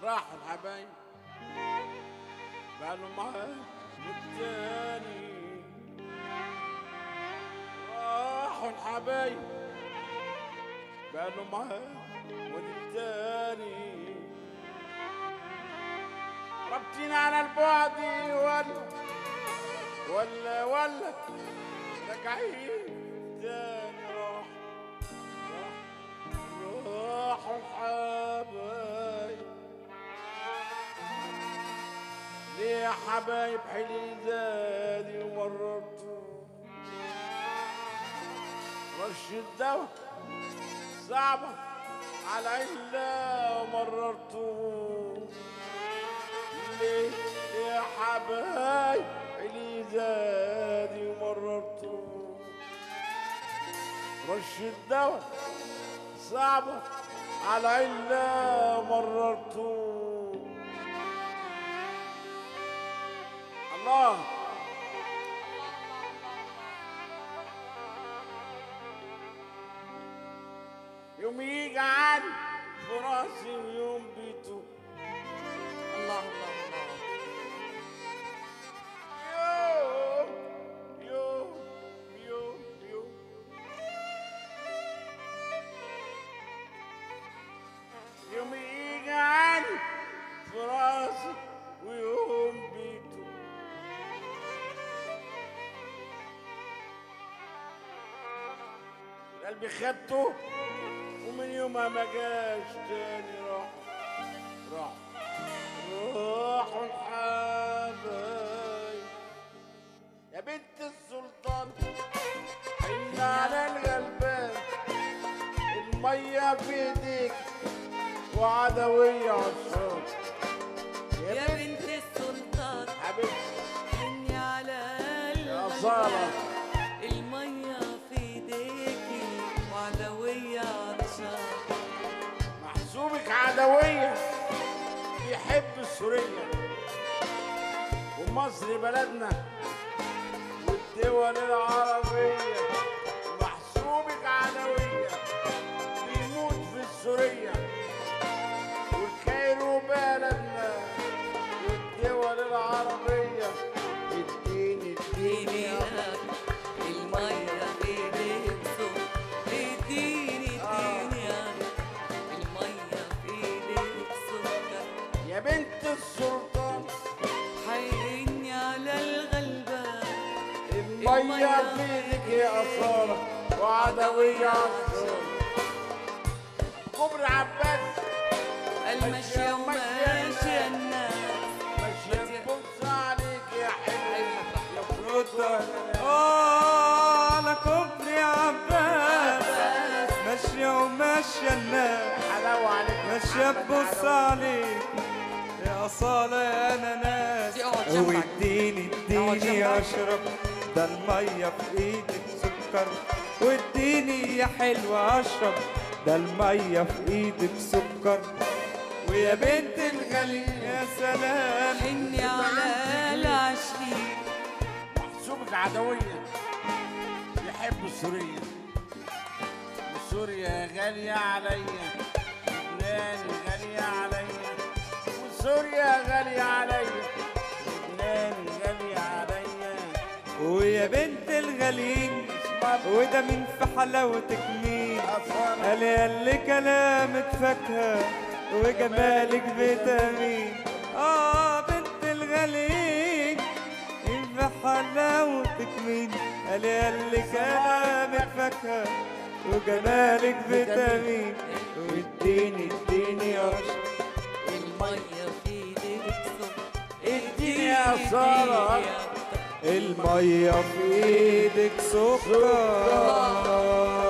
راحوا الحبايب قالوا معاه والتاني راحوا الحبايب قالوا معاه والتاني ربطين على البعد ولا ولا ولا راجعين تاني راح راح راحوا الحبايب ليه يا حبايب حلي زادي ومررتوا رش الدواء صعبة على علا ومررتوا ليه يا حبايب حلي زادي ومررتوا رش الدواء صعبة على علا مررتوا الله يوم يجي عن في راسي ويوم بيتو الله الله الله يوم يوم يوم يوم يوم يجي عن في راسي ويوم بيتو قلبي خدته ومن يومها ما جاش تاني راح راح راحوا الحبايب يا بنت السلطان حن على الغلبان المية في ايديك وعدوية عطشان يا بنت السلطان حبيبتي حني على يا سارة. الغلبان المية في ايديكي وعدوية عطشان محسوبك عدوية بيحب السورية ومصر بلدنا والدول العربية محسوبك عدوية بيموت في السورية والكايرو بلدنا والدول العربية اديني اديني يا المية في ايديك سكر اديني اديني يا المية في ايديك سكر يا بنت السلطان حيني على الغلبان المية في ايدك يا أصالة وعدوية عطشان كبر عباس المشي وماشي الناس ماشية تبص عليك يا حلو يا فروت آه على كوبري عباس ماشية وماشية الناس حلاوة عليك ماشية تبص عليك يا أصالة يا أناناس اقعد جنبك. واديني اقعد اديني جنبك. أشرب ده المية في إيدك سكر واديني يا حلوة أشرب ده المية في إيدك سكر ويا بنت الغالي يا سلام حني على العشرين محسوبك عدوية يحب سوريا وسوريا غالية عليا لبنان غالية عليا وسوريا غالية عليا لبنان غالية عليا ويا بنت الغالين وده مين في حلاوتك مين أصالة قال ياللي كلامك فاكهة وجمالك فيتامين اه بنت الغالين مين في حلاوتك مين قال ياللي كلامك فاكهة وجمالك فيتامين واديني اديني يا رشا المية في ايديك سكر اديني يا سارة. اديني يا المية في ايدك سكر